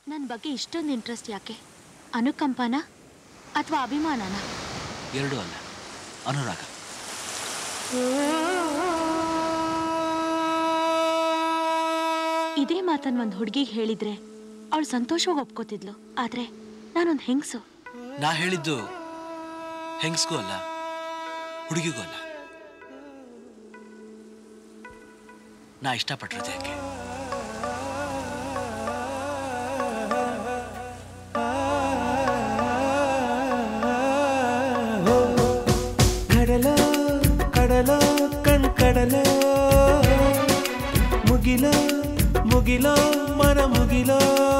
ನನ್ನ ಬಗ್ಗೆ ಇಷ್ಟೊಂದು ಇಂಟ್ರೆಸ್ಟ್ ಯಾಕೆ ಅನುಕಂಪನ ಅಥವಾ ಅಭಿಮಾನನ ಎರಡೂ ಅಲ್ಲ ಅನುರಾಗ ಇದೇ ಮಾತನ್ನ ಒಂದು ಹುಡುಗಿಗೆ ಹೇಳಿದ್ರೆ ಅವಳು ಸಂತೋಷವಾಗಿ ಒಪ್ಕೋತಿದ್ಲು ಆದ್ರೆ ನಾನೊಂದು ಹೆಂಗಸು ನಾ ಹೇಳಿದ್ದು ಹೆಂಗ್ಸ್ಗೂ ಅಲ್ಲ ಹುಡುಗಿಗೂ ಅಲ್ಲ ನಾ ಇಷ್ಟಪಟ್ಟಿರೋದು ಯಾಕೆ ಕಡಲ ಕಡಲ ಕಣ್ ಕಡಲ ಮುಗಿಲ ಮುಗಿಲ ಮನ ಮುಗಿಲ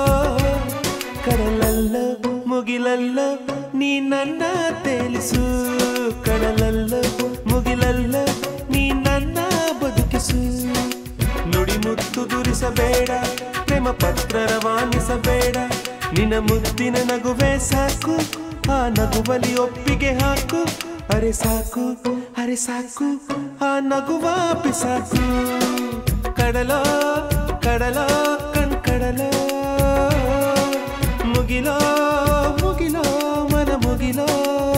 ಕಡಲಲ್ಲ ಮುಗಿಲಲ್ಲ ನೀ ನನ್ನ ತೇಲಿಸು ಕಡಲಲ್ಲ ಮುಗಿಲಲ್ಲ ನೀ ನನ್ನ ಬದುಕಿಸು ನುಡಿ ಮುತ್ತು ದುರಿಸಬೇಡ ಪ್ರೇಮ ಪತ್ರ ರವಾನಿಸಬೇಡ ನಿನ್ನ ಮುದ್ದಿನ ನಗುವೆ ಸಾಕು ಆ ನಗುವಲಿ ಒಪ್ಪಿಗೆ ಹಾಕು ಅರೆ ಸಾಕು ಅರೆ ಸಾಕು ಆ ನಗುವ ಪಿಸಾಕು ಕಡಲ ಕಡಲ ಕಣ್ ಕಡಲ ಮುಗಿಲೋ ಮುಗಿಲೋ ಮನ ಮುಗಿಲೋ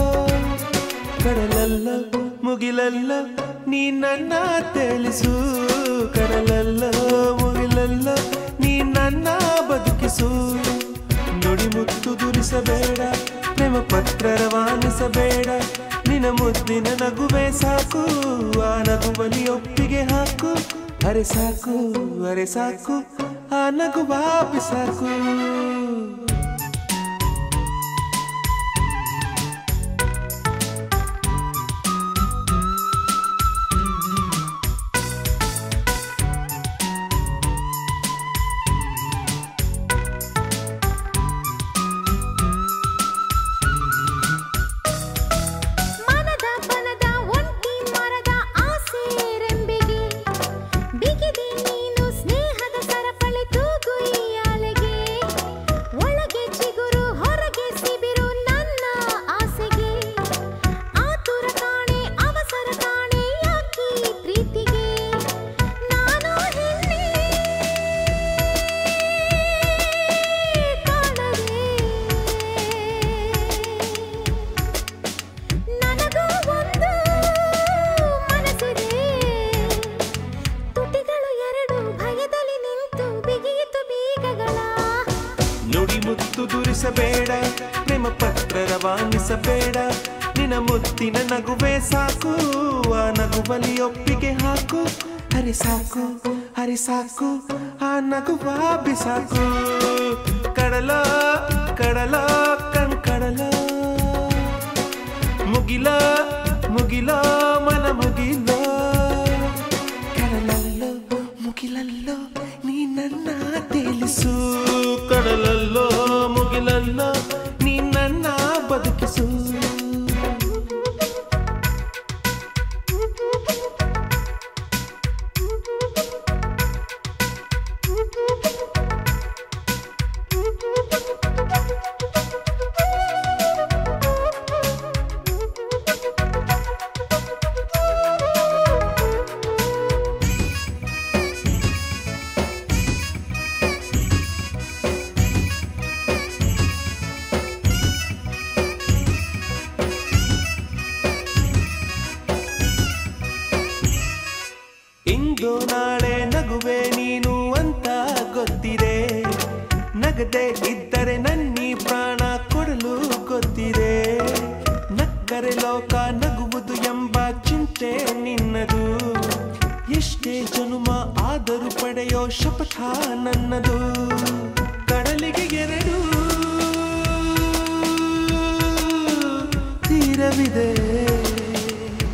ಕಡಲಲ್ಲ ಮುಗಿಲಲ್ಲ ನೀ ನನ್ನ ತಿಳಿಸು ಕಡಲಲ್ಲ ಮುಗಿಲಲ್ಲ ನೀ ನನ್ನ ಬದುಕಿಸು ನುಡಿ ಮುತ್ತು ದುರಿಸಬೇಡ ಪ್ರೇಮ ಪತ್ರ ರವಾನಿಸಬೇಡ ನಿನ ಮುದ್ದಿನ ನಗುವೆ ಸಾಕು ಆ ನಗುವಲಿ ಒಪ್ಪಿಗೆ ಹಾಕು ಅರೆ ಸಾಕು ಅರೆ ಸಾಕು ಆ ನಗುವ ಬಿಸಾಕು ಮನದ ಬನದ ಒಂಟಿ ಮರದ ಆಸೆ ರೆಂಬೆಗೆ ಬಿಗಿದೆ ನೀನು ಸ್ನೇಹದ ಸರಪಳಿ ತೂಗು ಈ ಅಲೆಗೆ ಒಳಗೆ ಚಿಗುರು ಹೊರಗೆ ಸಿಬಿರು ನನ್ನ ಆಸೆಗೆ ಆತುರ ಕಾಣೆ ಅವಸರ ಕಾಣೆ ಯಾಕಿ ಪ್ರೀತಿಗೆ ನಾನು ಹೆಣ್ಣೆ ಕಾಣದೆ ನನಗೂ ಒಂದು ಮನಸ್ಸಿದೆ ತುಟಿಗಳು ಎರಡು ಭಯದಲ್ಲಿ ನಿಂತು ಬಿಗಿಯಿತು ಬೀಗಗಳ ನುಡಿ ಮುತ್ತು ದುರಿಸಬೇಡ ಪ್ರೇಮ ಪತ್ರ ರವಾನಿಸಬೇಡ ನಿನ ಮುತ್ತಿನ ನಗುವೆ ಸಾಕು ಆ ನಗುವಲಿ ಒಪ್ಪಿಗೆ ಹಾಕು ಹರಿ ಸಾಕು ಹರಿ ಸಾಕು ಆ ನಗುವ ಬಿಸಾಕು ಕಡಲ ಕಡಲ ಕಣ್ ಕಡಲ ಮುಗಿಲ ಮುಗಿಲ ಮನ ಮುಗಿಲ ಕಡಲಲ್ಲೋ ಮುಗಿಲಲ್ಲೋ ನೀ ನನ್ನ ತೇಲಿಸು ಕಡಲಲ್ಲೋ ಮುಗಿಲಲ್ಲೋ ನೀ ನನ್ನ ಬದುಕಿಸು ಇಂದು ನಾಳೆ ನಗುವೆ ನೀನು ಅಂತ ಗೊತ್ತಿದೆ ನಗದೆ ಇದ್ದರೆ ನನ್ನಿ ಪ್ರಾಣ ಕೊಡಲು ಗೊತ್ತಿದೆ ನಕ್ಕರೆ ಲೋಕ ನಗುವುದು ಎಂಬ ಚಿಂತೆ ನಿನ್ನದು ಎಷ್ಟೇ ಜನುಮ ಆದರೂ ಪಡೆಯೋ ಶಪಥ ನನ್ನದು ಕಡಲಿಗೆ ಎರಡು ತೀರವಿದೆ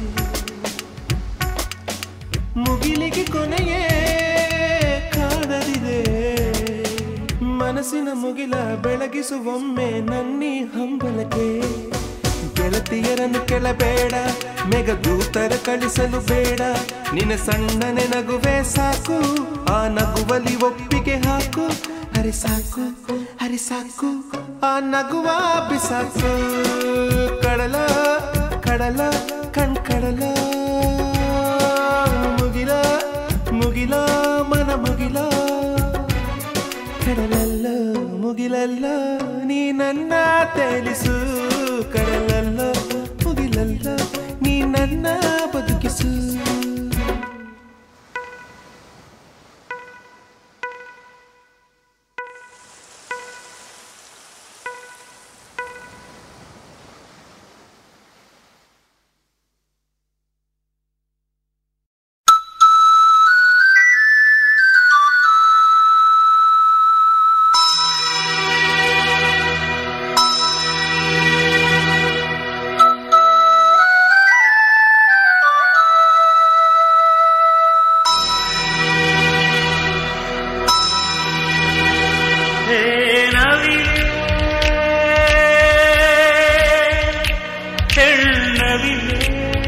ಮುಗಿಲಿಗೆ ಕೊನೆಯೇ ಕಾಣದಿದೆ ಮನಸ್ಸಿನ ಮುಗಿಲ ಬೆಳಗಿಸುವೊಮ್ಮೆ ನನ್ನಿ ಹಂಬಲಕ್ಕೆ ಗೆಳತಿಯರನ್ನು ಕೆಳಬೇಡ ಮೆಗದೂತರ ಕಳಿಸಲು ಬೇಡ ನಿನ್ನ ಸಣ್ಣನೆ ನಗುವೆ ಸಾಕು ಆ ನಗುವಲಿ ಒಪ್ಪಿಗೆ ಹಾಕು ಹರಿ ಸಾಕು ಹರಿ ಸಾಕು ಆ ನಗುವ ಬಿಸಾಕು ಕಡಲ ಕಡಲ ಕಣ್ ಕಡಲ ಮುಗಿಲ ಮುಗಿಲ ಮನ ಮುಗಿಲ ಕಡಲಲ್ಲ ಮುಗಿಲಲ್ಲ ನೀ ನನ್ನ ತೇಲಿಸು ಕಡಲಲ್ಲ ಮುಗಿಲಲ್ಲ ನೀ ನನ್ನ ಬದುಕಿಸು ಹೇ ನವಿಲೆ ಹೆಣ್ಣವಿಲೆ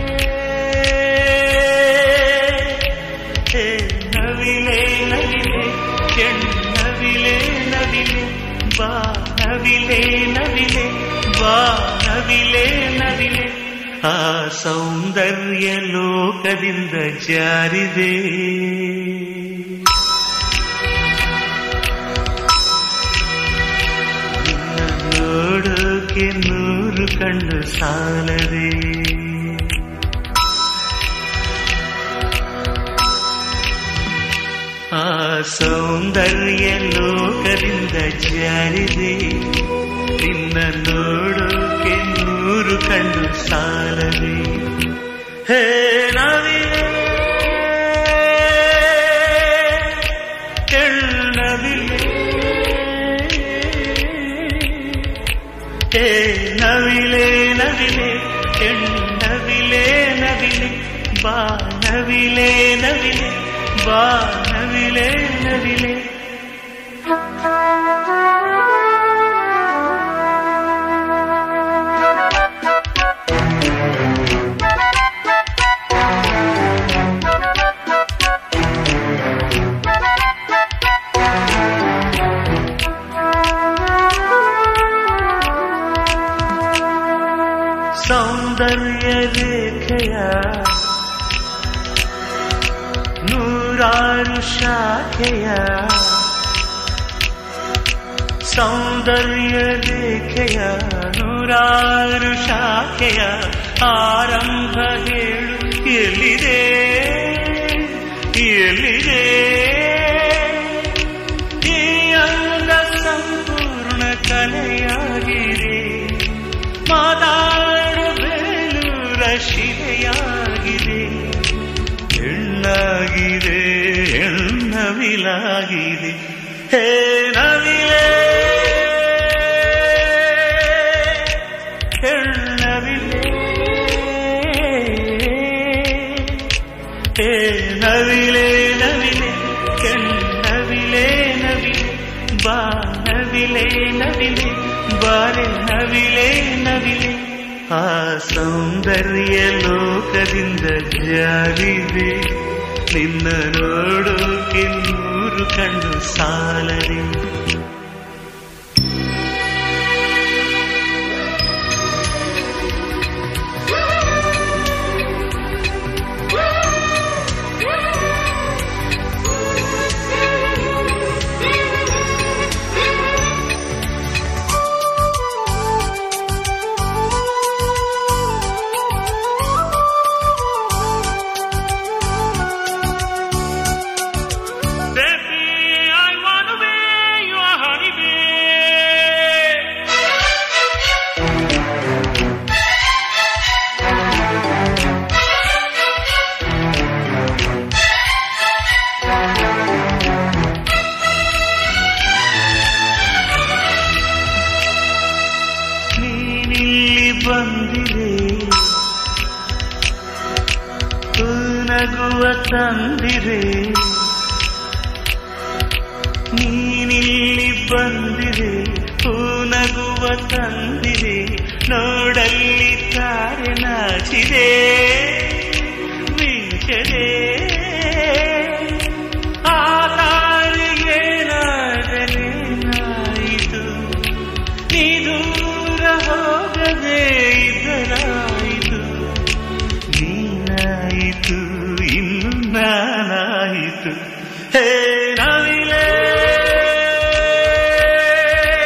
ಹೇ ನವಿಲೆ ನವಿಲೆ ಹೆಣ್ಣವಿಲೆ ನವಿಲೆ ಬಾ ನವಿಲೆ ನವಿಲೆ ಬಾ ನವಿಲೆ ನವಿಲೆ ಆ ಸೌಂದರ್ಯ ಲೋಕದಿಂದ ಜಾರಿದೆ ನಿನ್ನ ನೋಡೋಕೆ ನೂರು ಕಣ್ಣು ಸಾಲದೆ ಆ ಸೌಂದರ್ಯ ಲೋಕದಿಂದ ಜಾರಿದೆ ನಿನ್ನ ನೋಡೋಕೆ ನೂರು ಕಣ್ಣು ಸಾಲದೆ ಹೇ ನವಿಲೆ ಎಳ್ಳವಿಲೆ ಹೇ ನವಿಲೆ ನವಿಲೆ ಹೆಣ್ಣವಿಲೆ ನವಿಲೆ ಬಾ ನವಿಲೆ ನವಿಲೆ ಬಾ ನವಿಲೆ ನವಿಲೆ ಸೌಂದರ್ಯ ರೇಖೆಯ ನೂರಾರು ಶಾಖೆಯ ಸೌಂದರ್ಯ ರೇಖೆಯ ನೂರಾರು ಶಾಖೆಯ ಆರಂಭ ಹೇಳು ಎಲ್ಲಿದೆ ಎಲ್ಲಿದೆ ಈ ಅಂಗ ಸಂಪೂರ್ಣ ಕಲೆಯಾಗಿದೆ ಮಾತಾಡಬೇಲೂರ ಶಿಲೆಯಾಗಿದೆ ಹೆಣ್ಣಾಗಿದೆ ಹೆಣ್ಣವಿಲಾಗಿದೆ ಹೇ ನವಿಲೆ ಹೆಣ್ಣವಿಲೆ ಹೇ ನವಿಲೆ ನವಿಲೆ ಹೆಣ್ಣವಿಲೆ ನವಿಲೆ ಬಾ ನವಿಲೆ ನವಿಲೆ ಬಾರೆ ನವಿಲೆ ನವಿಲೆ ಆ ಸೌಂದರ್ಯ ಲೋಕದಿಂದ ಜಾರಿದೆ ನಿನ್ನ ನೋಡೋಕೆ ನೂರು ಕಣ್ಣು ಸಾಲದೆ Baby, I wanna be your honey bee. ನೀನಿಲ್ಲಿ ಬಂದಿರೆ ನಗುವ ತಂದಿರೆ ನೀನಿಲ್ಲಿ ಬಂದಿರೆ ನಗುವ ತಂದಿರೆ ನೋಡಲ್ಲಿ ತಾರೆ ನಾಚಿದೆ ಮಿಂಚದೆ ಆ ತಾರಿಗೆ ನಾಗಲೇನಾಯಿತು ನೀ ದೂರ ಹೋಗದೆ ಇದರಾಯಿತು ನೀನಾಯಿತು ಇನ್ನು ನಾನಾಯಿತು ಹೇ ನವಿಲೆ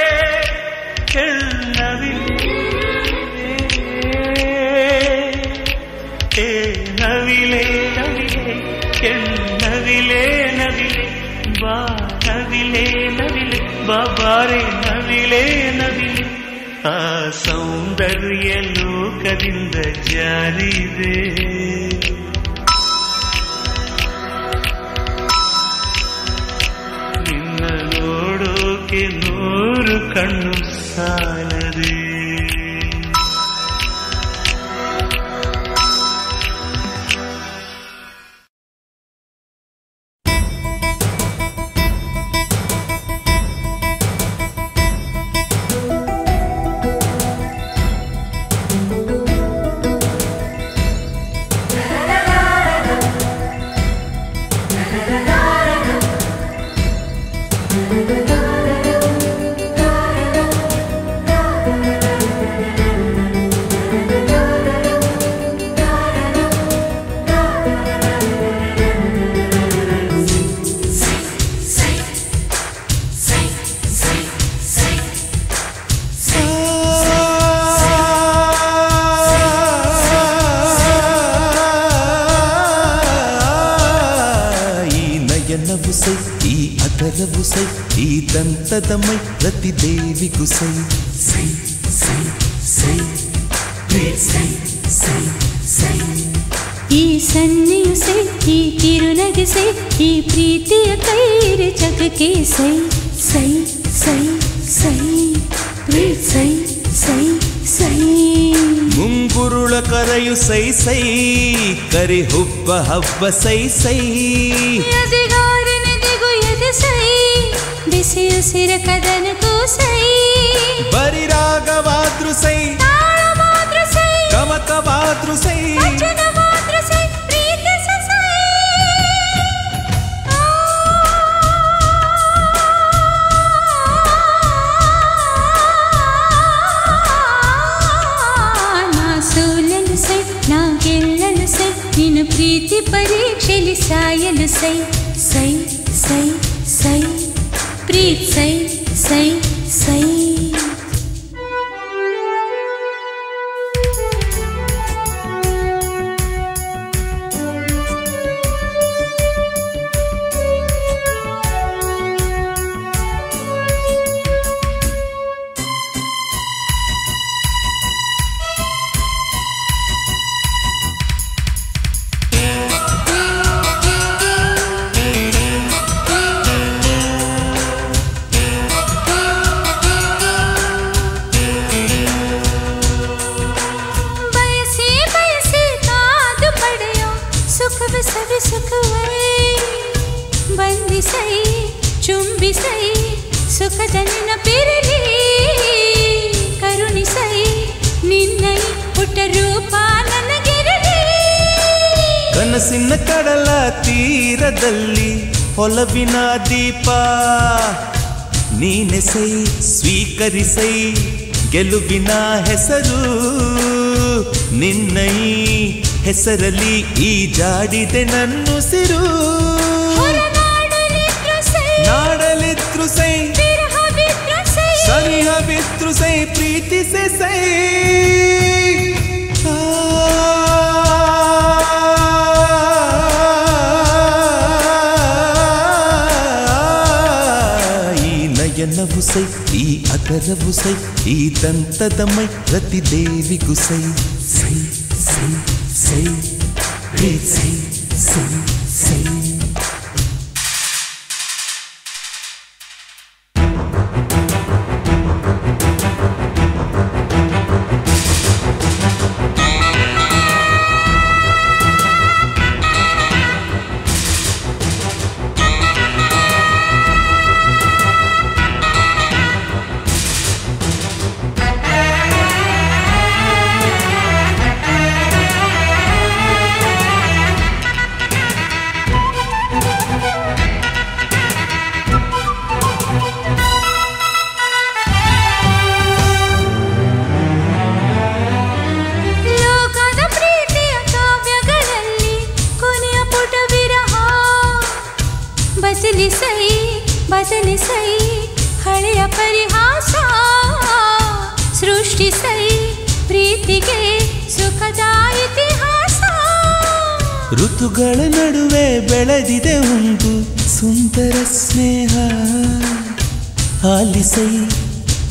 ನವಿಲು ಆ ಸೌಂದರ್ಯ ಲೋಕದಿಂದ ಜಾರಿದೆ ನಿನ್ನ ನೋಡೋಕೆ ನೂರು ಕಣ್ಣು ಸಾಲದೆ ಈ ನಯನವು ಸೈ ಈ ಅದರವು ಸೈ ಈ ದಂತದ ಮೈ ಪ್ರತಿ ದೇವಿಗೂ ಸೈ ಸೈ ಸೈ ಸೈ ಪ್ರೀ ಸೈ ಸೈ ಸೈ ಈ ಸನ್ನೆಯು ಸೈ ಈ ಕಿರುನಗೆ ಸೈ ಈ ಪ್ರೀತಿಯ ಕೈರೆ ಜಗಕ್ಕೆ ಸೈ ಸೈ ಸೈ ಸೈ ಪ್ರೀತ್ ಸೈ ಸೈ ಸೈ ಮುಂಗುರುಳ ಕರೆಯು ಸೈ ಸೈ ಕರಿ ಹುಬ್ಬ ಹಬ್ಬ ಸೈ ಸೈ ಎದೆಗಾರನೆದೆಗೂ ಎದೆ ಸೈ ಬಿಸಿಯುಸಿರ ಕದನಕ್ಕೂ ಸೈ ಬರಿರಾಗವಾದ್ರು ಸೈ ತಾಳ ಮಾತ್ರ ಸೈ ಗಮಕವಾದ್ರು ಸೈ ವಚನ ಮಾತ್ರ ಸೈ ಪ್ರೀತಿಸ ಸೈ ನಾ ಸೋಲಲು ಸೈ ನಾ ಗೆಲ್ಲಲು ಸೈ ನಿನ್ನ ಪ್ರೀತಿ ಪರೀಕ್ಷೆಲಿ ಸಾಯಲು ಸೈ ಸೈ ಸೈ ಸೈ ಪ್ರೀತ್ ಸೈ ಸೈ ಸೈ ಬಯಸಿ ಬಯಸಿ ಕಾದು ಪಡೆಯೋ ಸುಖವ ಸವಿ ಸುಖವೇ ಬಂದಿಸೈ ಚುಂಬಿಸೈ ಸುಖದ ನೆನಪಿರಲಿ ಕರುಣಿಸೈ ನಿನ್ನೈ ಪುಟ್ಟ ರೂಪ ನನಗಿರಲಿ ಕನಸಿನ ಕಡಲ ತೀರದಲ್ಲಿ ಹೊಲವಿನ ದೀಪ ನೀನೆಸೈ ಸ್ವೀಕರಿಸೈ ಗೆಲುವಿನ ಹೆಸರು ನಿನ್ನೈ ಹೆಸರಲ್ಲಿ ಈ ಜಾಡಿದೆ ನನ್ನುಸಿರು ಹೊರನಾಡಲಿದ್ರು ಸೈ ನಾಡಲಿದ್ರು ಸೈ ವಿರಹ ಬಿದ್ರು ಸೈ ಸನಿಹ ಬಿದ್ರು ಸೈ ಪ್ರೀತಿಸೆ ಸೈ ಆ. ಈ ನಯನವು ಸೈ ಈ ಅದರವು ಸೈ ಈ ದಂತದ ಮೈ ಪ್ರತಿ ದೇವಿಗೂ ಸೈ ಸೈ ಸೈ ಸೈ ಪ್ರೀತ್ ಸೈ ಸೈ ಸೈ ಲೋಕದ ಪ್ರೀತಿಯ ಕಾವ್ಯಗಳಲ್ಲಿ ಕೊನೆಯ ಪುಟ ವಿರಹ ಬದಲಿಸೈ ಬದಲಿಸೈ ಹಳೆಯ ಪರಿಹಾಸ ಸೃಷ್ಟಿಸೈ ಪ್ರೀತಿಗೆ ಸುಖದ ಇತಿಹಾಸ ಋತುಗಳ ನಡುವೆ ಬೆಳೆದಿದೆ ಒಂದು ಸುಂದರ ಸ್ನೇಹ ಆಲಿಸೈ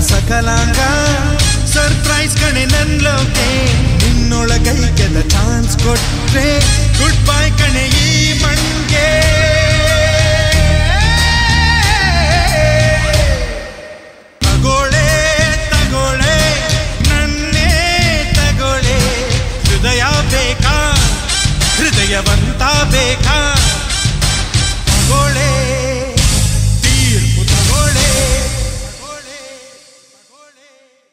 ಸಕಲಾಂಗ ಸರ್ಪ್ರೈಸ್ ಕಣೆ ನನ್ ಲೋಕೆ ನಿನ್ನೊಳಗೈಗೆದ ಚಾನ್ಸ್ ಕೊಟ್ರೆ ಗುಡ್ ಬೈ ಕಣೆ ಈ ಮಣ್ಗೆ ತಗೋಳೆ ತಗೋಳೆ ನನ್ನೇ ತಗೋಳೆ ಹೃದಯ ಬೇಕಾ ಹೃದಯವಂತ ಬೇಕಾ ತಗೋಳೆ ತೀರ್ಪು ತಗೋಳೆ ತಗೋಳೆ ತಗೋಳೆ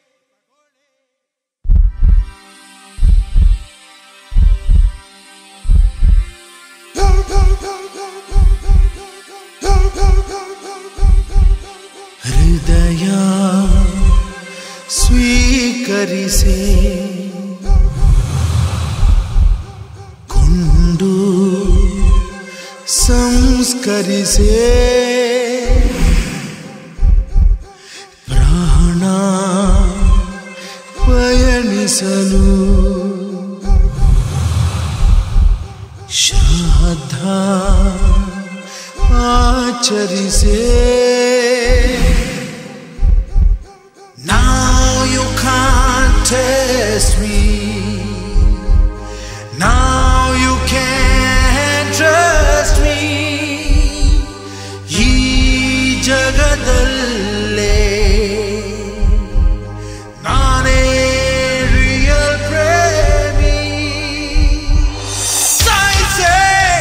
ಹೃದಯ ಸ್ವೀಕರಿಸೆ ಕೊಂಡು ಸಂಸ್ಕರಿಸೆ ಪ್ರಾಣ ಪಯಣಿಸಲು ಶ್ರದ್ಧಾ ಆಚರಿಸೆ Now you can't test me. Now you can't trust me. ಈ ಜಗದಲ್ಲೇ ನಾನೇ ರಿಯಲ್ ಪ್ರೇಮಿ ಸಾಯಿಸೇ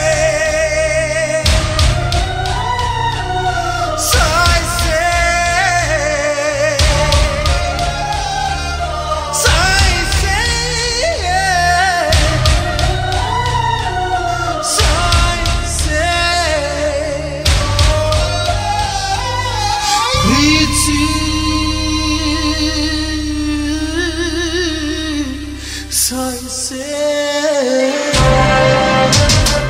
ಸಾಯಿಸೇ ಸಾಯಿಸೇ ಸಾಯಿಸೇ ಪ್ರೀತಿ ಸಾಯಿಸೇ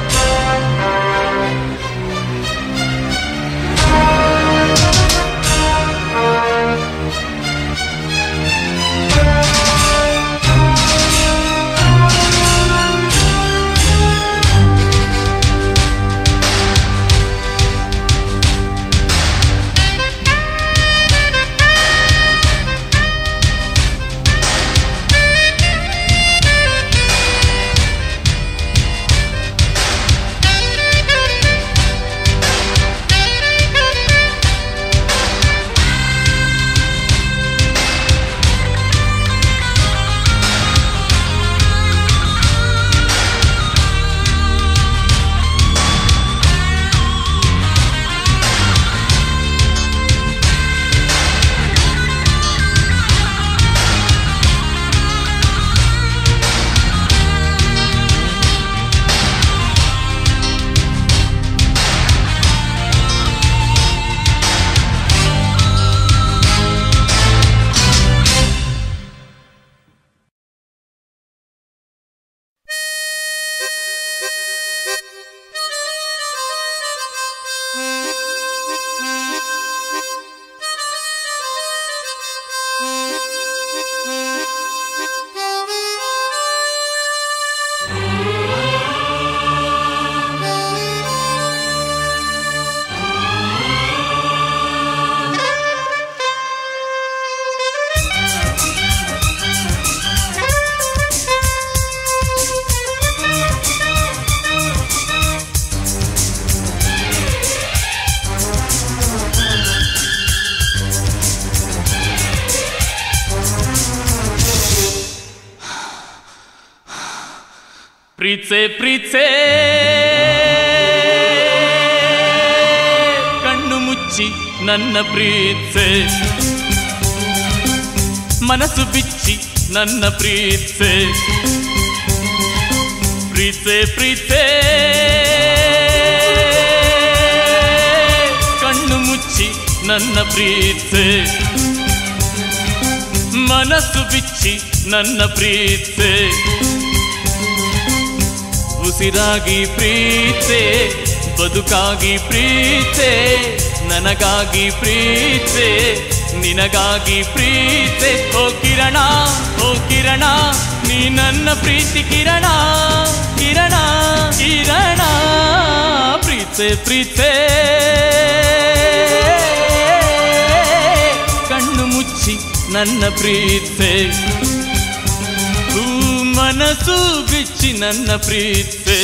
ಪ್ರೀತ್ಸೆ ಪ್ರೀತ್ಸೆ ಕಣ್ಣು ಮುಚ್ಚಿ ನನ್ನ ಪ್ರೀತ್ಸೆ ಮನಸ್ಸು ಬಿಚ್ಚಿ ನನ್ನ ಪ್ರೀತ್ಸೆ ಪ್ರೀತ್ಸೆ ಪ್ರೀತ್ಸೆ ಕಣ್ಣು ಮುಚ್ಚಿ ನನ್ನ ಪ್ರೀತ್ಸೆ ಮನಸ್ಸು ಬಿಚ್ಚಿ ನನ್ನ ಪ್ರೀತ್ಸೆ ಉಸಿರಾಗಿ ಪ್ರೀತೆ ಬದುಕಾಗಿ ಪ್ರೀತೆ ನನಗಾಗಿ ಪ್ರೀತೆ ನಿನಗಾಗಿ ಪ್ರೀತೆ ಓ ಕಿರಣ ಓ ಕಿರಣ ನೀ ನನ್ನ ಪ್ರೀತಿ ಕಿರಣ ಕಿರಣ ಕಿರಣ ಪ್ರೀತೆ ಪ್ರೀತೆ ಕಣ್ಣು ಮುಚ್ಚಿ ಮುಚ್ಚಿ ನನ್ನ ಪ್ರೀತೆ ಹೂ ಮನಸ್ಸು ಬಿಚ್ಚಿ ನನ್ನ ಪ್ರೀತೆ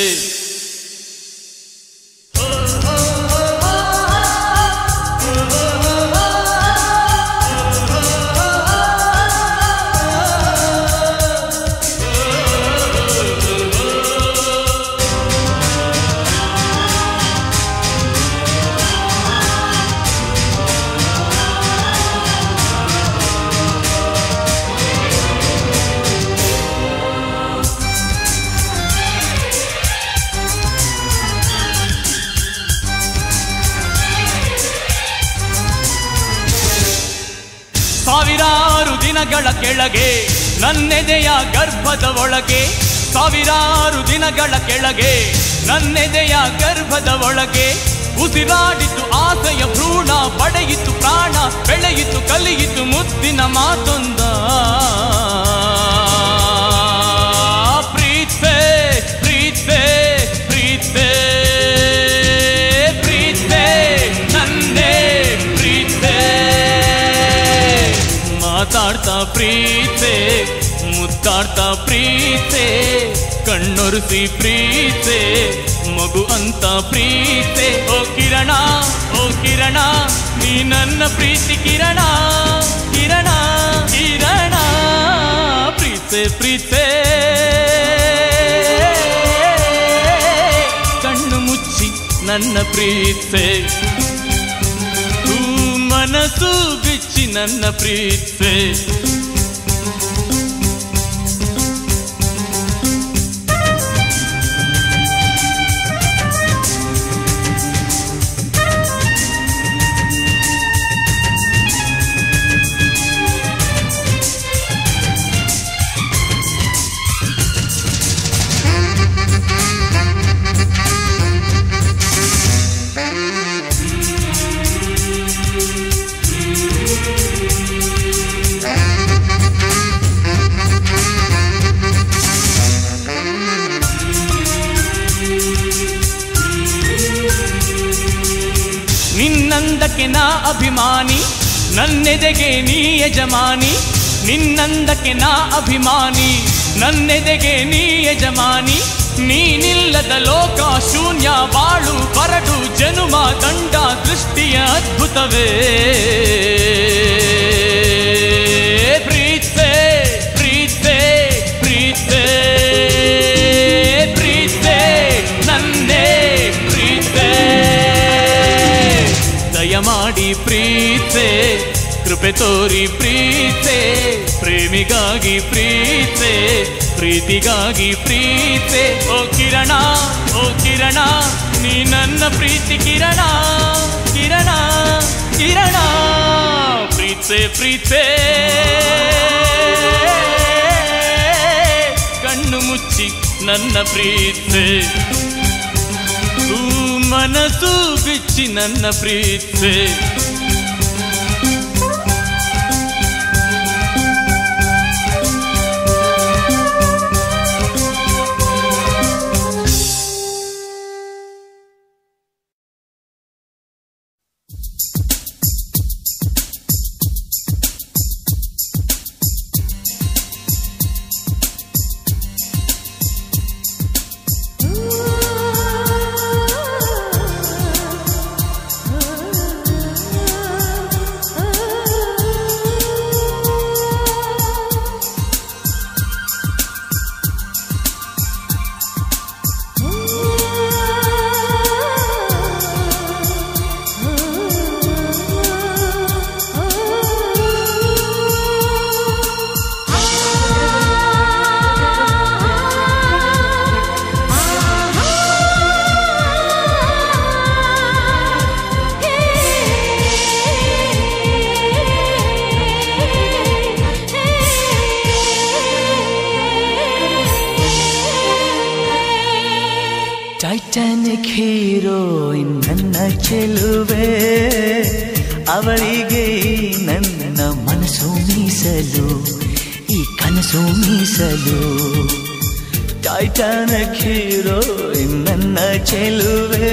ಸಾವಿರಾರು ದಿನಗಳ ಕೆಳಗೆ ನನ್ನೆದೆಯ ಗರ್ಭದ ಒಳಗೆ ಸಾವಿರಾರು ದಿನಗಳ ಕೆಳಗೆ ನನ್ನೆದೆಯ ಗರ್ಭದ ಒಳಗೆ ಉಸಿರಾಡಿತು ಆಸೆಯ ಭ್ರೂಣ ಪಡೆಯಿತು ಪ್ರಾಣ ಬೆಳೆಯಿತು ಕಲಿಯಿತು ಮುದ್ದಿನ ಮಾತೊಂದ ಪ್ರೀತೆ ಪ್ರೀತೆ ಪ್ರೀತೆ ಪ್ರೀತೆ ನಂದೇ ಪ್ರೀತೆ ಮಾತಾಡ್ತಾ ಪ್ರೀತೆ ಮುತ್ತಾಡ್ತಾ ಪ್ರೀತೆ ಕಣ್ಣೊರೆಸಿ ಪ್ರೀತೆ ಮಗು ಅಂತ ಪ್ರೀತೆ ಓ ಕಿರಣ ಓ ಕಿರಣ ನೀ ನನ್ನ ಪ್ರೀತಿ ಕಿರಣ ಕಿರಣ ಕಿರಣ ಪ್ರೀತೆ ಪ್ರೀತೆ ಕಣ್ಣು ಮುಚ್ಚಿ ನನ್ನ ಪ್ರೀತೆ ಹೂ ಮನಸ್ಸು ಬಿಚ್ಚಿ ನನ್ನ ಪ್ರೀತೆ ನಿನ್ನಂದಕ್ಕೆ ನಾ ಅಭಿಮಾನಿ ನನ್ನೆದೆಗೆ ನೀ ಯಜಮಾನಿ ನಿನ್ನಂದಕ್ಕೆ ನಾ ಅಭಿಮಾನಿ ನನ್ನೆದೆಗೆ ನೀ ಯಜಮಾನಿ ನೀನಿಲ್ಲದ ಲೋಕ ಶೂನ್ಯ ಬಾಳು ಬರಡು ಜನುಮ ದಂಡ ದೃಷ್ಟಿಯ ಅದ್ಭುತವೇ ಪ್ರೀತೆ ಪ್ರೀತೆ ಪ್ರೀತೆ ಪ್ರೀತೆ ನನ್ನೇ ಪ್ರೀತೆ ದಯಮಾಡಿ ಪ್ರೀತೆ ಕೃಪೆ ತೋರಿ ಪ್ರೀತೆ ಪ್ರೇಮಿಗಾಗಿ ಪ್ರೀತೆ ಪ್ರೀತಿಗಾಗಿ ಪ್ರೀತೆ ಓ ಕಿರಣ ಓ ಕಿರಣ ನೀ ನನ್ನ ಪ್ರೀತಿ ಕಿರಣ ಕಿರಣ ಕಿರಣ ಪ್ರೀತೆ ಪ್ರೀತೆ ಕಣ್ಣು ಮುಚ್ಚಿ ನನ್ನ ಪ್ರೀತೆ ಹೂ ಮನಸ್ಸು ಬಿಚ್ಚಿ ನನ್ನ ಪ್ರೀತೆ ಟೈಟಾನಿಕ್ ಹೀರೋಯಿನ್ ನನ್ನ ಚೆಲುವೆ ಅವಳಿಗೆ ಈ ನನ್ನ ಮನಸ್ಸು ಮೀಸಲು ಈ ಕನಸು ಮೀಸಲು ಟೈಟಾನಿಕ್ ಹೀರೋಯಿನ್ ನನ್ನ ಚೆಲುವೆ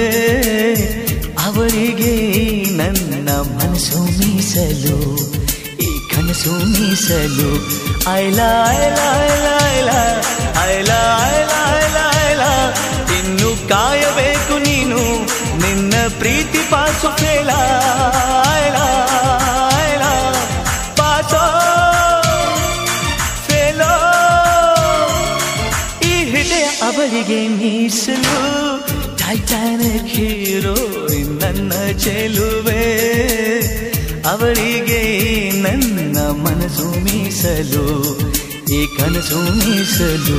ಅವಳಿಗೆ ಈ ನನ್ನ ಮನಸ್ಸು ಮೀಸಲು ಈ ಕನಸು ಕನಸು ಮೀಸಲು ಐಲ ಐಲ ಐಲ ಐಲ ಐಲ ಐಲ ಐಲ ಐಲ ಇನ್ನು ಕಾಯಬೇಕು ನೀನು ನಿನ್ನ ಪ್ರೀತಿ ಪಾಸು ಫೇಲ ಐಲ ಐಲ ಪಾಸೋ ಫೇಲೋ ಈ ಹೃದಯ ಅವಳಿಗೆ ಮೀಸಲು ಟೈಟಾನಿಕ್ ಹೀರೋ ನನ್ನ ಚೆಲುವೆ ಅವಳಿಗೆ ನನ್ನ ಮನಸ್ಸು ಮೀಸಲು ಈ ಕನಸು ಮೀಸಲು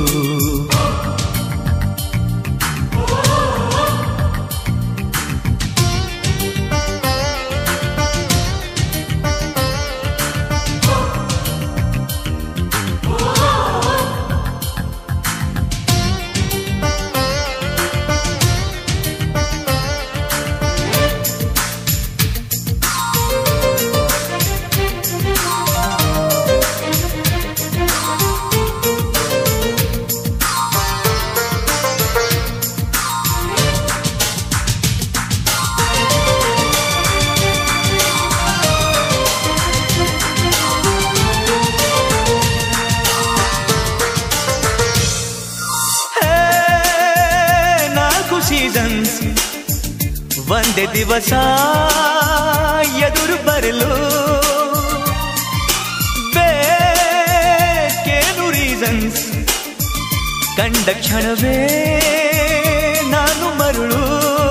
ಹೇ, ನಾಲ್ಕು ಸೀಸನ್ಸ್ ಒಂದೇ ದಿವಸ ಎದುರು ಬರಲು ಬೇಕೇನು ರೀಸನ್ಸ್ ಕಂಡ ಕ್ಷಣವೇ ನಾನು ಮರುಳು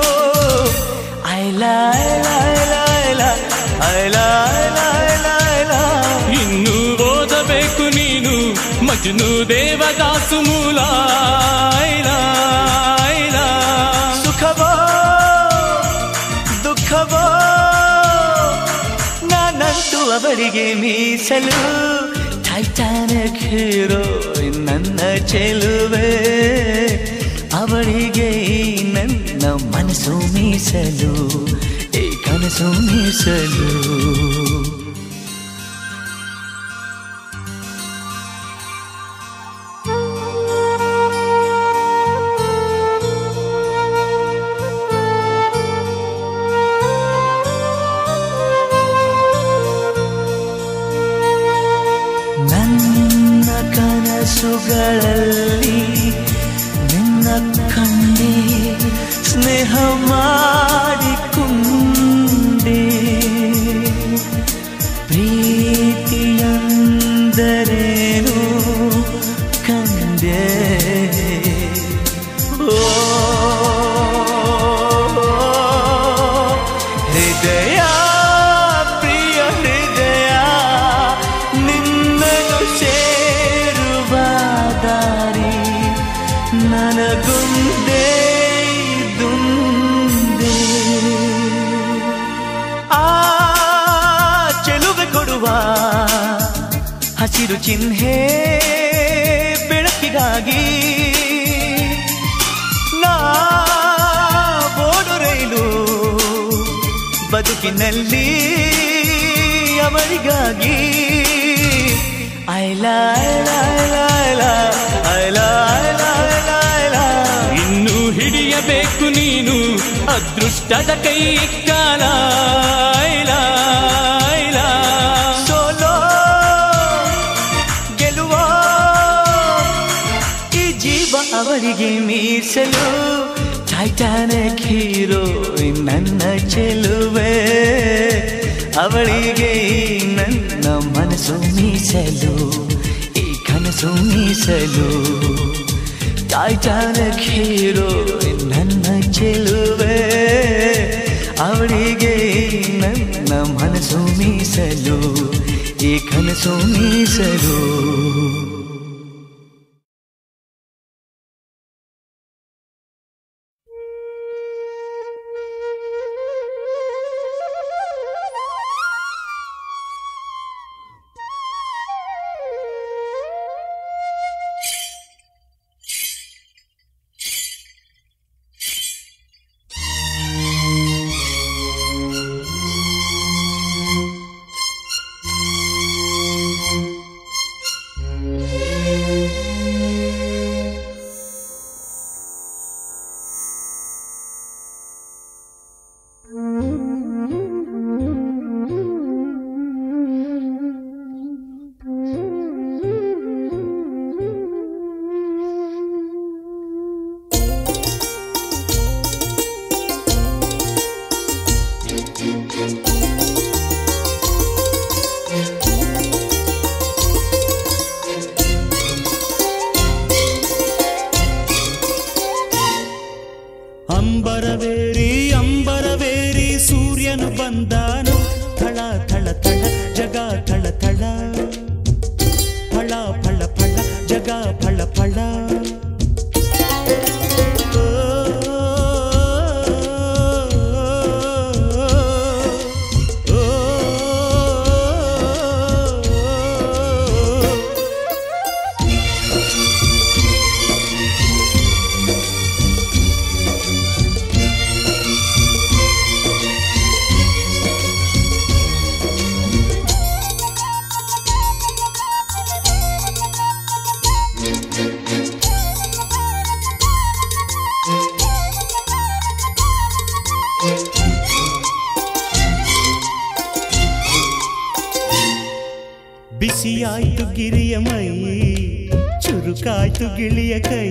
ಐಲ ಐಲ ಐಲ ಐಲ ಐಲ ಐಲ ಐಲ ಐಲ ಇನ್ನು ಓದಬೇಕು ನೀನು ಮಜ್ನು ದೇವದಾಸು ಮೂಲ ಐಲ, ಐಲ. ಸುಖವೋ ದುಃಖವೋ ನಾನಂತೂ ಅವಳಿಗೆ ಮೀಸಲು ಟೈಟಾನಿಕ್ ಹೀರೋ ನನ್ನ ಚೆಲುವೆ ಅವಳಿಗೆ ನನ್ನ ಮನಸ್ಸು ಮೀಸಲು ಈ ಕನಸು ಮೀಸಲು ನನ್ನ ಕನಸುಗಳಲ್ಲಿ ನಿನ್ನ ಕಂಡೆ ಸ್ನೇಹ ಮಾಡಿಕೊಂಡೆ ಪ್ರೀತಿಯಂದರೇನು ಕಂಡೆ ಓ ಹೃದಯ ಪ್ರಿಯ ಹೃದಯ ನಿನ್ನನ್ನು ಸೇರುವ ದಾರಿ ನನಗುಂದೇ ದುಂದೆ ಆ ಚೆಲುವೆ ಕೊಡುವ ಹಸಿರು ಚಿಹ್ನೆ ಬೆಳಕಿಗಾಗಿ ನಾ ಬೋಡು ರೈಲು ಬದುಕಿನಲ್ಲಿ ಅವಳಿಗಾಗಿ ಐಲ ಐಲ ಐಲ ಐಲ ಐಲ ಐಲ ಐಲ ಐಲ ಇನ್ನು ಹಿಡಿಯಬೇಕು ನೀನು ಅದೃಷ್ಟದ ಕೈ ಕಾಲ ಐಲ, ಐಲ. ಸೋಲೋ ಗೆಲುವೋ ಈ ಜೀವ ಅವಳಿಗೆ ಮೀಸಲು ಟೈಟಾನಿಕ್ ಹೀರೋ ನನ್ನ ಚೆಲುವೆ ಅವಳಿಗೆ ನನ್ನ ಮನಸ್ಸು ಮೀಸಲು ಈ ಕನಸು ಮೀಸಲು ಟೈಟಾನಿಕ್ ಹೀರೋ ನನ್ನ ಚೆಲುವೆ ಅವಳಿಗೆ ನನ್ನ ಮನಸ್ಸು ಮೀಸಲು ಈ ಕನಸು ಮೀಸಲು ಥಳ ಫಳ ಫಳ ಫಳ ಜಗ ಫಳ ಫಳ ಓ, ಓ, ಓ, ಓ. ಬಿಸಿಯಾಯ್ತು ಗಿರಿಯ ಮೈ ಚುರುಕಾಯ್ತು ಗಿಳಿಯ ಕೈ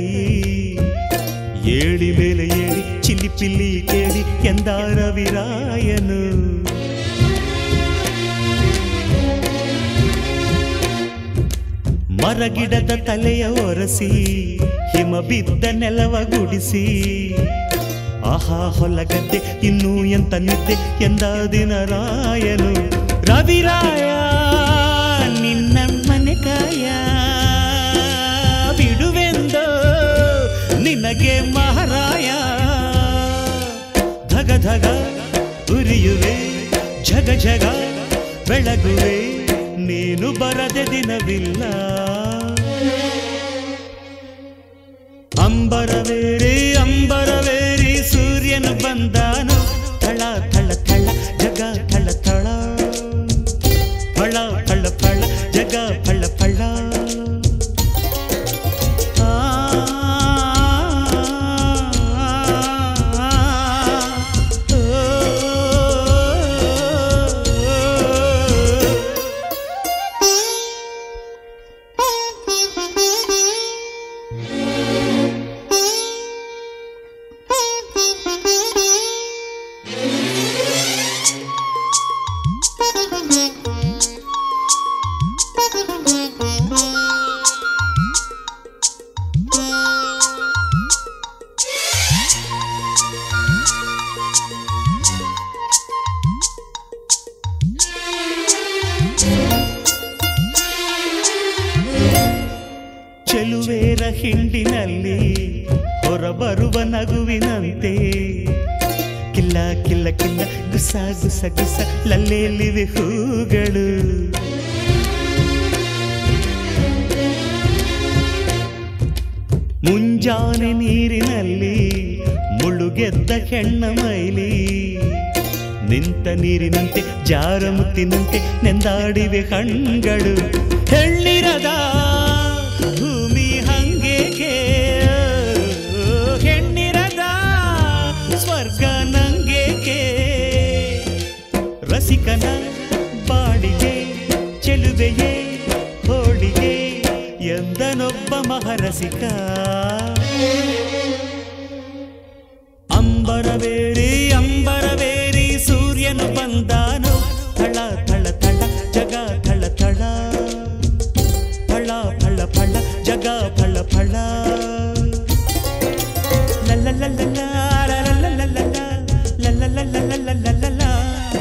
ಏಳಿ ಮೇಲೆ ಏಳಿ ಚಿಲ್ಲಿ ಪಿಲ್ಲಿ ಕೇಳಿ ಎಂದಾರ ವಿರಾಯನು ಮರಗಿಡದ ತಲೆಯ ಒರಸಿ ಹಿಮ ಬಿದ್ದ ನೆಲವ ಗುಡಿಸಿ ಆಹಾ ಹೊಲಗದ್ದೆ ಇನ್ನೂ ಎಂತ ನಿದ್ದೆ ಎಂದ ದಿನ ರಾಯನು ರವಿರಾಯ ನಿನ್ನ ಮನೆ ಕಾಯ ಬಿಡುವೆಂದೋ ನಿನಗೆ ಮಹಾರಾಯ ಧಗ ಧಗ ಉರಿಯುವೆ ಜಗ ಜಗ ಬೆಳಗುವೆ ನೀನು ಬರದೆ ದಿನವಿಲ್ಲ ಅಂಬರವೇರಿ ಅಂಬರವೇರಿ ಸೂರ್ಯನು ಬಂದಾನು ಥಳ ಥಳ ಥಳ ಜಗ ಥಳ ಥಳ ಫಳ ಫಳ ಫಳ ಜಗ ಫಳ ಫಳ ಆ, ಓ, ಚೆಲುವೇರ ಹಿಂಡಿನಲ್ಲಿ ಹೊರಬರುವ ನಗುವಿನಂತೆ ಕಿಲ್ಲ ಕಿಲ್ಲ ಕಿಲ್ಲ ಗುಸ ಗುಸ ಗುಸ ಲಲ್ಲೆಯಲ್ಲಿವೆ ಹೂಗಳು ಮುಂಜಾನೆ ನೀರಿನಲ್ಲಿ ಮುಳುಗೆದ್ದ ಹೆಣ್ಣ ಮೈಲಿ ನಿಂತ ನೀರಿನಂತೆ ಜಾರ ಮುತ್ತಿನಂತೆ ನೆಂದಾಡಿವೆ ಕಣ್ಗಳು ಹೆಣ್ಣಿರದ ಭೂಮಿ ಹಂಗೇಕೆ ಹೆಣ್ಣಿರದ ಸ್ವರ್ಗ ನಂಗೇಕೆ ರಸಿಕನ ಬಾಡಿಗೆ ಚೆಲುವೆಯೇ ಹೋಳಿಗೆ ಎಂದನೊಬ್ಬ ಮಹರಸಿಕ ಅಂಬರವೇರಿ ಅಂಬರವೇರಿ ಸೂರ್ಯನು ಬಂದಾನು ಥಳ ಥಳ ಥಳ ಜಗ ಥಳ ಥಳ ಫಳ ಫಳ ಫಳ ಜಗ ಫಳ ಫಳ ಲಲ್ಲಲ್ಲಲ್ಲ ಲಲ್ಲಲ್ಲಲ್ಲ ಲಲ್ಲಲ್ಲಲ್ಲ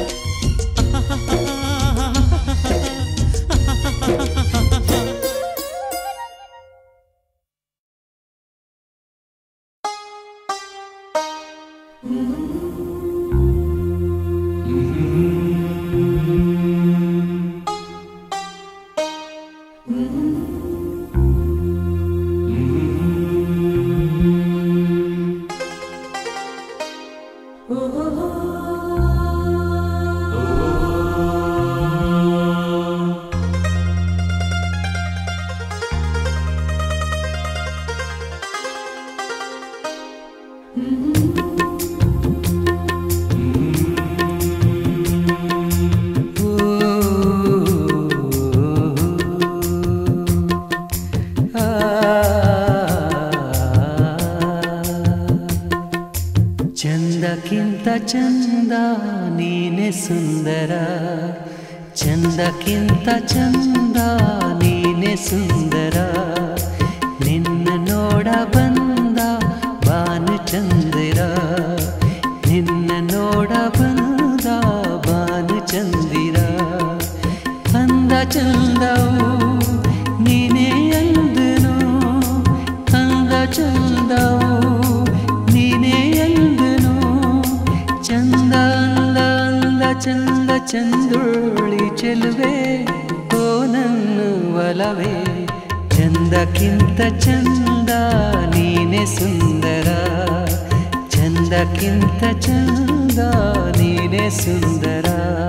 ಚಂದಕ್ಕಿಂತ ಚಂದ ನೀನೆ ಸುಂದರ ಚಂದಕ್ಕಿಂತ ಚಂದ ನೀನೆ ಸುಂದರ ನಿನ್ನ ನೋಡ ಬಂದ ಬಾನು ಚಂದಿರ ನಿನ್ನ ನೋಡ ಬಂದ ಬಾನು ಚಂದಿರ ಅಂದ ಚಂದವು ನೀನೇ ಎಂದನು ಅಂದ ಚಂದವು ನೀನೇ ಎಂದನು ಚಂದ ಅಂದ ಅಂದ ಚಂದ ಚಂದುಳ್ಳಿ ಚೆಲುವೆ ಓ ನನ್ನ ಒಲವೇ ಚಂದಕ್ಕಿಂತ ಚಂದ ನೀನೆ ಸುಂದರ ಚಂದಕ್ಕಿಂತ ಚಂದ ನೀನೆ ಸುಂದರ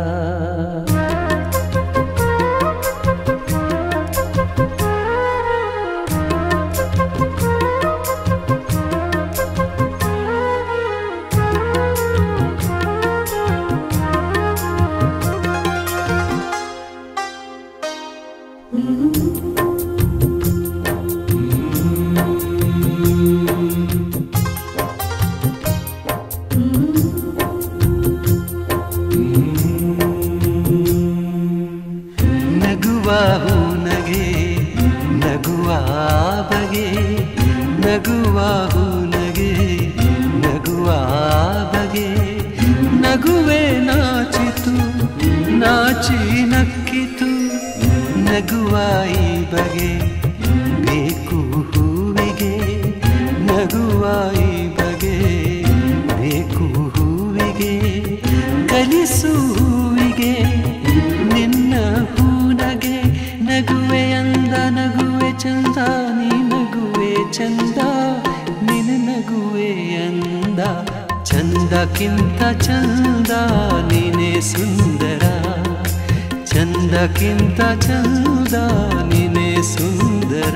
ನಗುವ ನಗೆ ನಗುವ ಬಗೆ ನಗುವ ನಗೆ ನಗುವ ಬಗೆ ನಗುವೆ ನಾಚಿತು ನಾಚಿ ನಕ್ಕಿತು ನಗುವ ಈ ಬಗೆ ಬೇಕು ಹೂವಿಗೆ ನಗುವ ಈ ಬಗೆ ಬೇಕು ಹೂವಿಗೆ ಕಲಿಸು ಹೂವಿಗೆ ನಿನ್ನ ಹೂನಗೆ ನಗುವೆ ಅಂದ ನಗುವೆ ಚಂದ ನೀ ನಗುವೆ ಚಂದ ನಿನ್ನ ನಗುವೆ ಅಂದ ಚಂದಕ್ಕಿಂತ ಚಂದ ನೀನೇ ಸುಂದರ ಚಂದಕ್ಕಿಂತ ಚಂದ ನೀನೇ ಸುಂದರ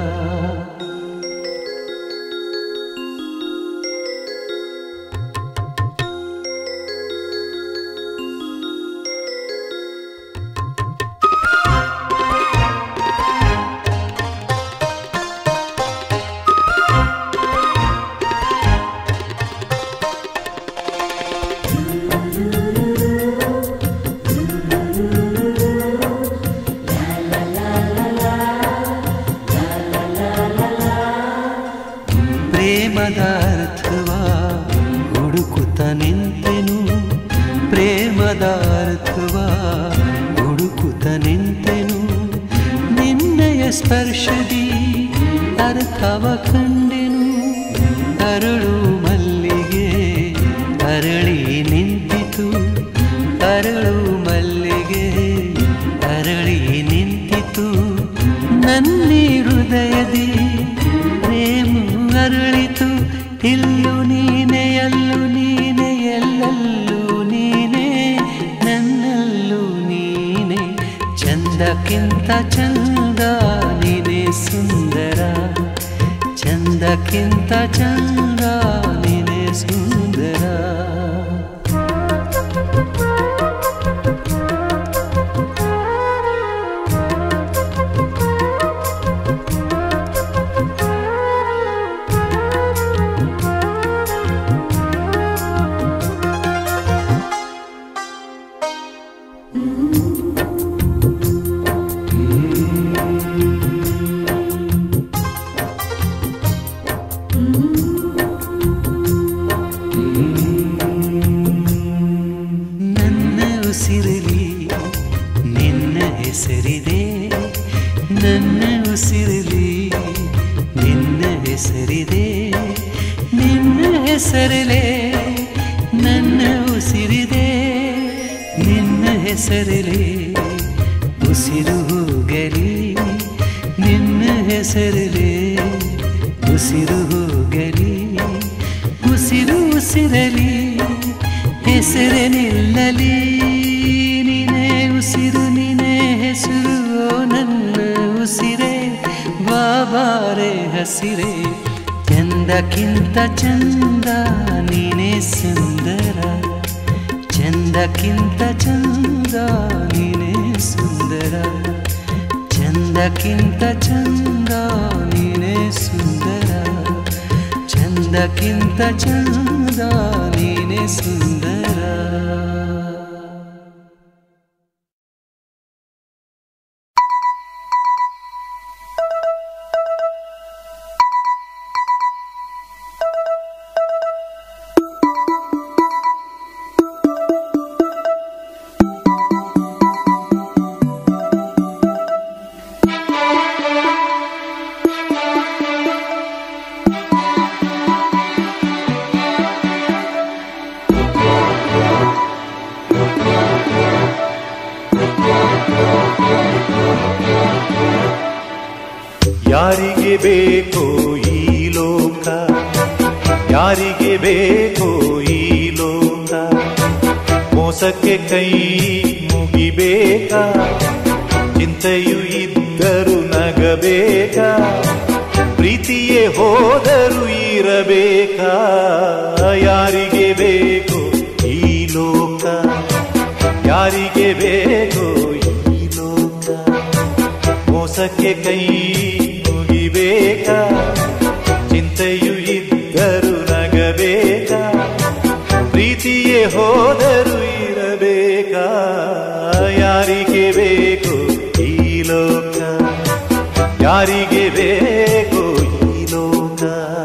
ಪ್ರೇಮದ ಅರ್ಥವ ಹುಡುಕುತ್ತ ನಿಂತೆನು ಪ್ರೇಮದ ಅರ್ಥವ ಹುಡುಕುತ್ತ ನಿಂತೆನು ನಿನ್ನಯ ಸ್ಪರ್ಶದಿ ಅರ್ಥವ ಕಂಡೆನು ಅರಳು ಮಲ್ಲಿಗೆ ಅರಳಿ ನಿಂತಿತು ಅರಳು ಮಲ್ಲಿಗೆ ಅರಳಿ ನಿಂತಿತು ನನ್ನಿ ಹೃದಯದಿ ಪ್ರೇಮ ಅರಳಿತು ಇಲ್ಲು ನೀನೆ ಅಲ್ಲು ನೀನೆ ಎಲ್ಲಲ್ಲೂ ನೀನೆ ನನ್ನಲ್ಲೂ ನೀನೆ ಚಂದಕ್ಕಿಂತ ಚಂದ ನೀನೆ ಸುಂದರ ಚಂದಕ್ಕಿಂತ ಚಂದ ನೀನೆ ಸುಂದರ ನನ್ನ ಉಸಿರಲಿ ನಿನ್ನ ಹೆಸರಿದೆ ನನ್ನ ಉಸಿರಲಿ ನಿನ್ನ ಹೆಸರಿದೆ ನಿನ್ನ ಹೆಸರಲೆ ನನ್ನ ಉಸಿರಿದೆ ನಿನ್ನ ಹೆಸರಲೆ ಉಸಿರು ಹೋಗಲಿ ನಿನ್ನ ಹೆಸರಲೆ ಉಸಿರು ಹೋಗಲಿ ಉಸಿರು ಉಸಿರಲಿ ಹೆಸರೇ ನಿಲ್ಲಲಿ ನೀನೇ ಉಸಿರು ನೀನೇ ಹೆಸರು ಓ ನನ್ನ ಉಸಿರೇ ಬಾಬಾರೆ ಹಸಿರೆ ಚಂದಕ್ಕಿಂತ ಚಂದ ನೀನೇ ಸುಂದರ ಚಂದಕ್ಕಿಂತ ಚಂದ ನೀನೇ ಸುಂದರ ಚಂದಕ್ಕಿಂತ ಚಂದ ನೀನೇ ಸುಂದರ ಚಂದಕ್ಕಿಂತ ಚಂದ ನೀನೇ ಸುಂದರ ಯಾರಿಗೆ ಬೇಕೋ ಈ ಲೋಕ ಯಾರಿಗೆ ಬೇಕೋ ಈ ಲೋಕ ಮೋಸಕ್ಕೆ ಕೈ ಮುಗಿಬೇಕಾ ಚಿಂತೆಯು ಇದ್ದರು ನಗಬೇಕಾ ಪ್ರೀತಿಯೇ ಹೋದರು ಇರಬೇಕಾ ಯಾರಿಗೆ ಬೇಕು ಈ ಲೋಕ ಯಾರಿಗೆ ಬೇಕು ಈ ಲೋಕ ಮೋಸಕ್ಕೆ ಕೈ ಮುಗಿಬೇಕಾ ಚಿಂತೆಯು ಇದ್ದರು ನಗಬೇಕಾ ಪ್ರೀತಿಯೇ ಹೋದರು ಇರಬೇಕಾ ಯಾರಿಗೆ ಬೇಕು ಈ ಲೋಕ ಯಾರಿಗೆ ಬೇಕು ಈ ಲೋಕ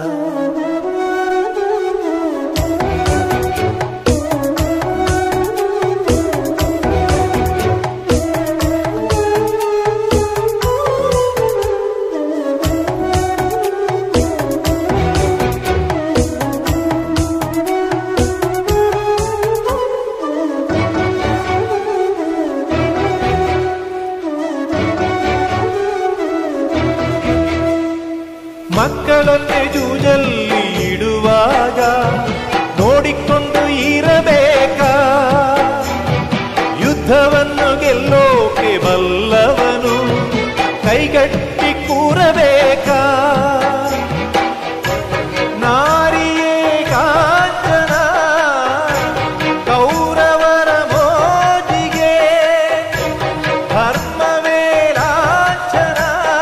ಮಕ್ಕಳನ್ನೇ ಜೂಜಲ್ಲಿ ಇಡುವಾಗ ನೋಡಿಕೊಂಡು ಇರಬೇಕಾ ಯುದ್ಧವನ್ನು ಗೆಲ್ಲೋಕೆ ಬಲ್ಲವನು ಕೈಗಟ್ಟಿ ಕೂರಬೇಕಾ ನಾರಿಯೇ ಕಾಂಚನ ಕೌರವರ ಮೋಜಿಗೆ ಧರ್ಮವೇ ಲಾಂಛನ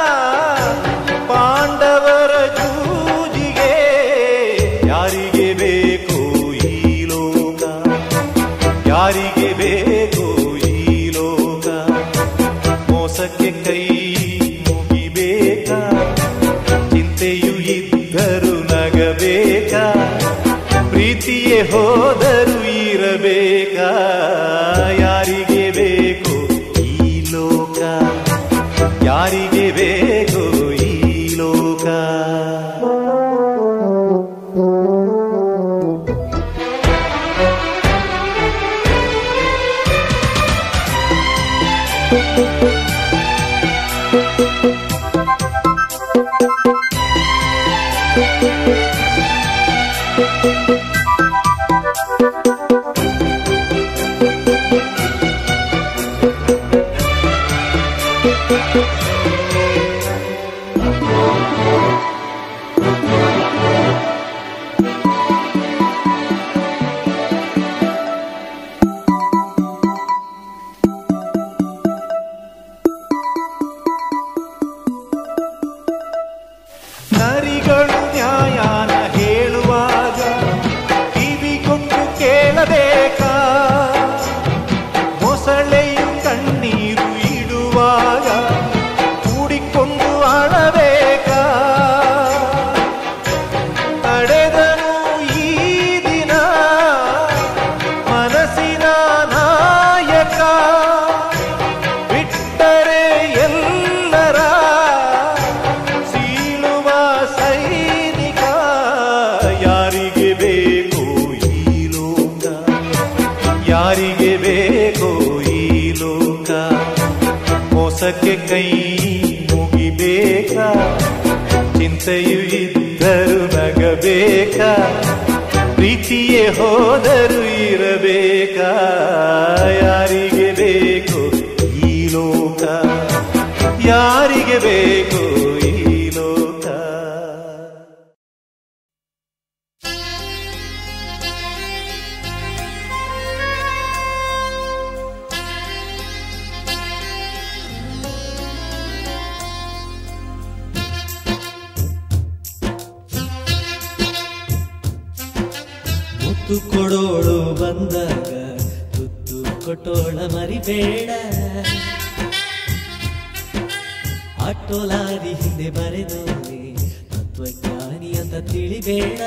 ಪಾಂಡವರ ಜೂಜಿಗೆ ಯಾರಿಗೆ ಬೇಕು ಈ ಲೋಕ ಯಾರಿಗೆ ಬೇಕು ಈ ಲೋಕ ಮೋಸಕ್ಕೆ ಕೈ ಮುಗಿಬೇಕಾ ಚಿಂತೆಯು ಇದ್ದರು ನಗಬೇಕಾ ಪ್ರೀತಿಯೇ ಹೋದರು ಇರಬೇಕಾ ಯಾರಿಗೆ ಬೇಕು ಈ ಲೋಕ ಯಾರಿಗೆ ಬೇಕು ಈ ಲೋಕ ನರಿಗಳು ನ್ಯಾಯನ ಹೇಳುವಾಗ ಕಿವಿಗೊಂಡು ಕೇಳಬೇಕಾ ಮೊಸಳೆಯು ಕಣ್ಣೀರು ಇಡುವಾಗ ಕೂಡಿಕೊಂಡು ಅಳಬೇಕಾ ತಡೆದನು ಈ ದಿನ ಮನಸ್ಸಿನ ನಾಯಕ ಬಿಟ್ಟರೆ ಎಲ್ಲರ ಸೀಳುವ ಸೈನಿಕ ಯಾರಿಗೆ ಬೇಕು ಈ ಲೋಕ ಯಾರಿಗೆ ಬೇಕು ಈ ಲೋಕ ಮೋಸಕ್ಕೆ ಕೈ ಮುಗಿಬೇಕಾ ಚಿಂತೆಯು ಇದ್ದರು ನಗಬೇಕಾ ಪ್ರೀತಿಯೇ ಹೋದರು ಇರಬೇಕಾ ಯಾರಿಗೆ ಬೇಕು ಈ ಲೋಕ ಯಾರಿಗೆ ಬೇಕು ಈ ಲೋಕ ಮುತ್ತು ಕೊಡೋಳು ಬಂದಾಗ ತುತ್ತು ಕೊಟ್ಟೋಳ ಮರಿಬೇಡ ಆಟೋ ಲಾರಿ ಹಿಂದೆ ಬರೆದೋನೆ ತತ್ವಜ್ಞಾನಿ ಅಂತ ತಿಳಿಬೇಡ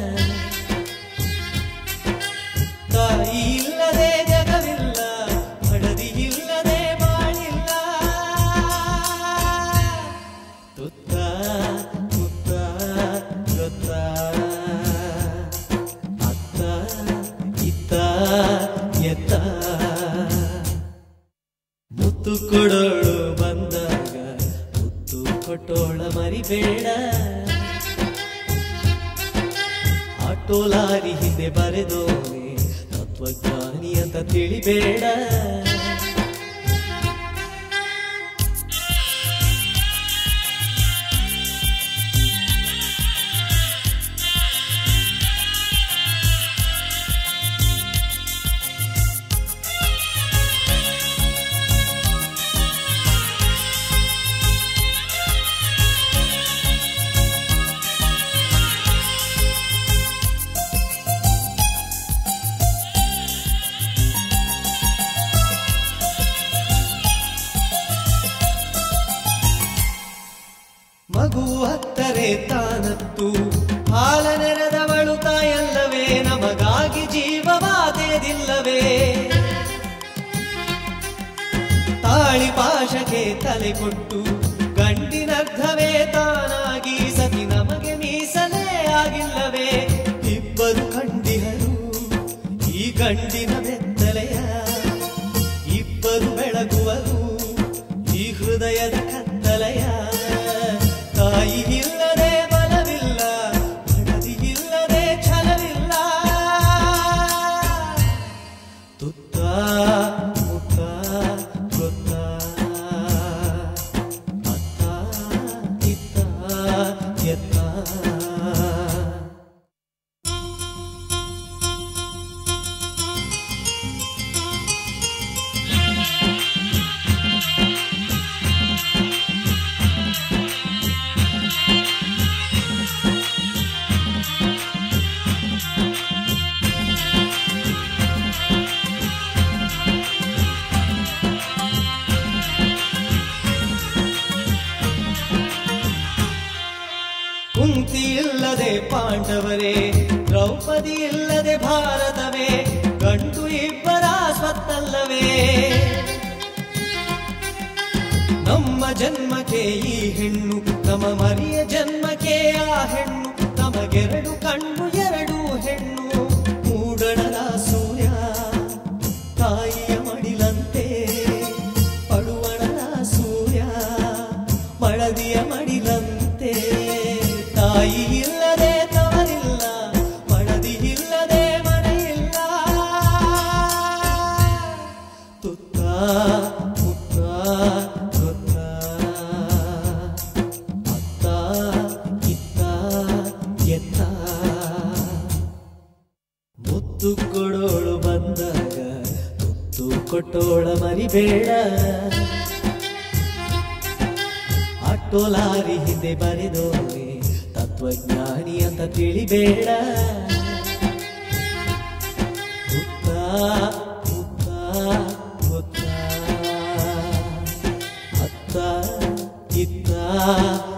ತಾಯಿ ಇಲ್ಲದೆ ಜಗವಿಲ್ಲ ಹಡದಿ ಇಲ್ಲದೆ ಬಾಳಿಲ್ಲ ತುತ್ತ ಮುತ್ತ ಗೊತ್ತ ಅತ್ತ ಇತ್ತ ಎತ್ತ ಮುತ್ತು ಕೊಡೋಳು ಬಂದಾಗ ಮುತ್ತು ಕೊಟ್ಟೋಳ ಮರಿಬೇಡ ಆಟೋ ಲಾರಿ ಹಿಂದೆ ಬರೆದೋನೆ ತತ್ವಜ್ಞಾನಿ ಅಂತ ತಿಳಿಬೇಡ ಮಗು ಹತ್ತರೆ ತಾನತ್ತು ಹಾಲ ನೆರೆದವಳು ತಾಯಲ್ಲವೇ ನಮಗಾಗಿ ಜೀವವಾದೇದಿಲ್ಲವೇ ತಾಳಿ ಪಾಶಕ್ಕೆ ತಲೆ ಕೊಟ್ಟು ಗಂಡಿನರ್ಧವೇ ತಾನಾಗಿ ಸತಿ ನಮಗೆ ಮೀಸಲೇ ಆಗಿಲ್ಲವೇ ಇಬ್ಬರು ಕಂಡಿಹರು ಈ ಗಂಡಿನ ಬೆತ್ತಲೆಯ ಇಬ್ಬರು ಬೆಳಗುವರು ಈ ಹೃದಯದ ಕತ್ತಲೆಯ ತಾಯಿ ಇಲ್ಲದೆ ಬಲವಿಲ್ಲ ಮಡದಿ ಇಲ್ಲದೆ ಛಲವಿಲ್ಲ ತುತ್ತ ಮುತ್ತ ಗೊತ್ತ ಅತ್ತ ಇತ್ತ ಎತ್ತ ಕುಂತಿ ಇಲ್ಲದೆ ಪಾಂಡವರೇ ದ್ರೌಪದಿ ಇಲ್ಲದೆ ಭಾರತವೇ ಗಂಡು ಇಬ್ಬರ ಸ್ವತ್ತಲ್ಲವೇ ನಮ್ಮ ಜನ್ಮಕ್ಕೆ ಈ ಹೆಣ್ಣು ನಮ್ಮ ಮರಿಯ ಜನ್ಮಕ್ಕೆ ಆ ಹೆಣ್ಣು ನಮಗೆರಡು ಕಣ್ಣು ಎರಡು ಹೆಣ್ಣು ಮೂಡಣದ ಸೂರ್ಯ ತಾಯಿಯ ಮಡಿಲಂತೆ ಪಡುವಣದ ಸೂರ್ಯ ಮಳದಿಯ ಮಡಿಲಂತೆ ತಾಯಿ ಇಲ್ಲದೆ ತವರಿಲ್ಲ ಮಡದಿ ಇಲ್ಲದೆ ಮನೆಯಿಲ್ಲ ತುತ್ತ ಮುತ್ತ ಗೊತ್ತ ಅತ್ತ ಇತ್ತ ಎತ್ತ ಮುತ್ತು ಕೊಡೋಳು ಬಂದಾಗ ಮುತ್ತು ಕೊಟ್ಟೋಳ ಮರಿಬೇಡ ಆಟೋ ಲಾರಿ ಹಿಂದೆ ಬರೆದೋನೆ ತತ್ವಜ್ಞಾನಿ ಅಂತ ತಿಳಿಬೇಡ ಮುತ್ತ ಮುತ್ತ ಗೊತ್ತ ಅತ್ತ ಇತ್ತ